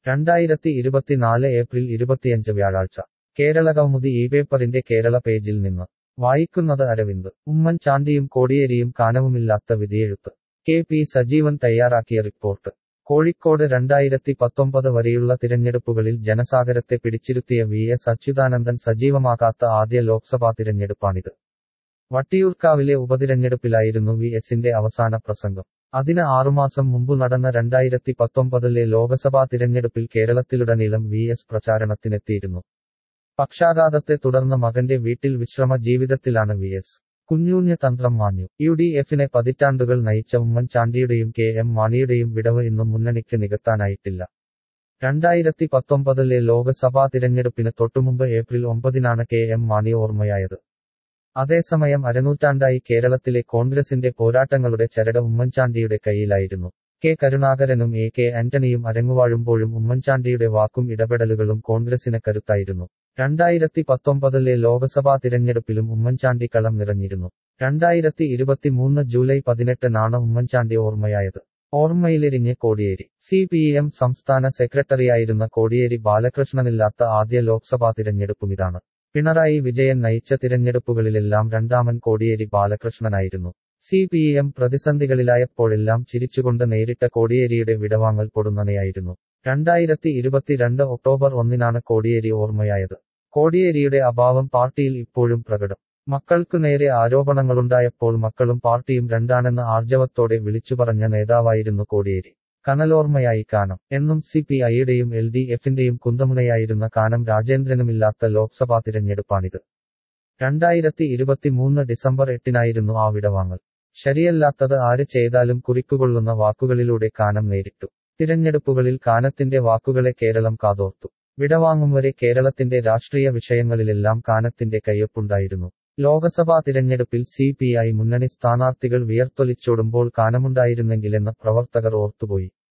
രണ്ടായിരത്തി ഇരുപത്തിനാല് ഏപ്രിൽ ഇരുപത്തിയഞ്ച് വ്യാഴാഴ്ച കേരള കൗമുദി ഈ പേപ്പറിന്റെ കേരള പേജിൽ നിന്ന് വായിക്കുന്നത് അരവിന്ദ് ഉമ്മൻചാണ്ടിയും കോടിയേരിയും കാനവുമില്ലാത്ത വിധിയെഴുത്ത് കെ പി സജീവൻ തയ്യാറാക്കിയ റിപ്പോർട്ട് കോഴിക്കോട് രണ്ടായിരത്തി പത്തൊമ്പത് വരെയുള്ള തിരഞ്ഞെടുപ്പുകളിൽ ജനസാഗരത്തെ പിടിച്ചിരുത്തിയ വി എസ് അച്യുതാനന്ദൻ സജീവമാകാത്ത ആദ്യ ലോക്സഭാ തിരഞ്ഞെടുപ്പാണിത് വട്ടിയൂർക്കാവിലെ ഉപതിരഞ്ഞെടുപ്പിലായിരുന്നു വി എസിന്റെ അവസാന പ്രസംഗം അതിന് ആറുമാസം മുമ്പ് നടന്ന രണ്ടായിരത്തി പത്തൊമ്പതിലെ ലോക്സഭാ തിരഞ്ഞെടുപ്പിൽ കേരളത്തിലുടനീളം വി എസ് പ്രചാരണത്തിനെത്തിയിരുന്നു പക്ഷാഘാതത്തെ തുടർന്ന് മകന്റെ വീട്ടിൽ വിശ്രമ ജീവിതത്തിലാണ് വി എസ് കുഞ്ഞൂഞ്ഞ് തന്ത്രം മാഞ്ഞു യു ഡി എഫിനെ പതിറ്റാണ്ടുകൾ നയിച്ച ഉമ്മൻചാണ്ടിയുടെയും കെ എം മാണിയുടെയും വിടവ് ഇന്നും മുന്നണിക്ക് നികത്താനായിട്ടില്ല രണ്ടായിരത്തി പത്തൊമ്പതിലെ ലോക്സഭാ തിരഞ്ഞെടുപ്പിന് തൊട്ടുമുമ്പ് ഏപ്രിൽ ഒമ്പതിനാണ് കെ എം മാണി ഓർമ്മയായത് അതേസമയം അരനൂറ്റാണ്ടായി കേരളത്തിലെ കോൺഗ്രസിന്റെ പോരാട്ടങ്ങളുടെ ചരട് ഉമ്മൻചാണ്ടിയുടെ കയ്യിലായിരുന്നു കെ കരുണാകരനും എ കെ ആന്റണിയും അരങ്ങുവാഴുമ്പോഴും ഉമ്മൻചാണ്ടിയുടെ വാക്കും ഇടപെടലുകളും കോൺഗ്രസിന് കരുത്തായിരുന്നു രണ്ടായിരത്തി പത്തൊമ്പതിലെ ലോക്സഭാ തിരഞ്ഞെടുപ്പിലും ഉമ്മൻചാണ്ടി കളം നിറഞ്ഞിരുന്നു രണ്ടായിരത്തി ഇരുപത്തിമൂന്ന് ജൂലൈ പതിനെട്ടിനാണ് ഉമ്മൻചാണ്ടി ഓർമ്മയായത് ഓർമ്മയിലെരിഞ്ഞ് കോടിയേരി സി പി എം സംസ്ഥാന സെക്രട്ടറിയായിരുന്ന കോടിയേരി ബാലകൃഷ്ണനില്ലാത്ത ആദ്യ ലോക്സഭാ തിരഞ്ഞെടുപ്പുമിതാണ് പിണറായി വിജയൻ നയിച്ച തിരഞ്ഞെടുപ്പുകളിലെല്ലാം രണ്ടാമൻ കോടിയേരി ബാലകൃഷ്ണനായിരുന്നു സി പി എം പ്രതിസന്ധികളിലായപ്പോഴെല്ലാം ചിരിച്ചുകൊണ്ട് നേരിട്ട കോടിയേരിയുടെ വിടവാങ്ങൽ പൊടുന്നനെയായിരുന്നു രണ്ടായിരത്തി ഇരുപത്തിരണ്ട് ഒക്ടോബർ ഒന്നിനാണ് കോടിയേരി ഓർമ്മയായത് കോടിയേരിയുടെ അഭാവം പാർട്ടിയിൽ ഇപ്പോഴും പ്രകടം മക്കൾക്കു നേരെ ആരോപണങ്ങളുണ്ടായപ്പോൾ മക്കളും പാർട്ടിയും രണ്ടാണെന്ന് ആർജവത്തോടെ വിളിച്ചുപറഞ്ഞ നേതാവായിരുന്നു കോടിയേരി കനലോർമ്മയായി കാനം എന്നും സി പി ഐയുടെയും എൽ ഡി എഫിന്റെയും കുന്തമുനയായിരുന്ന കാനം രാജേന്ദ്രനുമില്ലാത്ത ലോക്സഭാ തിരഞ്ഞെടുപ്പാണിത് രണ്ടായിരത്തി ഇരുപത്തിമൂന്ന് ഡിസംബർ എട്ടിനായിരുന്നു ആ വിടവാങ്ങൽ ശരിയല്ലാത്തത് ആര് ചെയ്താലും കുറിക്കുകൊള്ളുന്ന വാക്കുകളിലൂടെ കാനം നേരിട്ടു തിരഞ്ഞെടുപ്പുകളിൽ കാനത്തിന്റെ വാക്കുകളെ കേരളം കാതോർത്തു വിടവാങ്ങും വരെ കേരളത്തിന്റെ രാഷ്ട്രീയ വിഷയങ്ങളിലെല്ലാം കാനത്തിന്റെ കയ്യൊപ്പുണ്ടായിരുന്നു ലോക്സഭാ തിരഞ്ഞെടുപ്പിൽ സി പി ഐ മുന്നണി സ്ഥാനാർത്ഥികൾ വിയർത്തൊലിച്ചോടുമ്പോൾ കാനമുണ്ടായിരുന്നെങ്കിലെന്ന് പ്രവർത്തകർ ഓർത്തുപോയി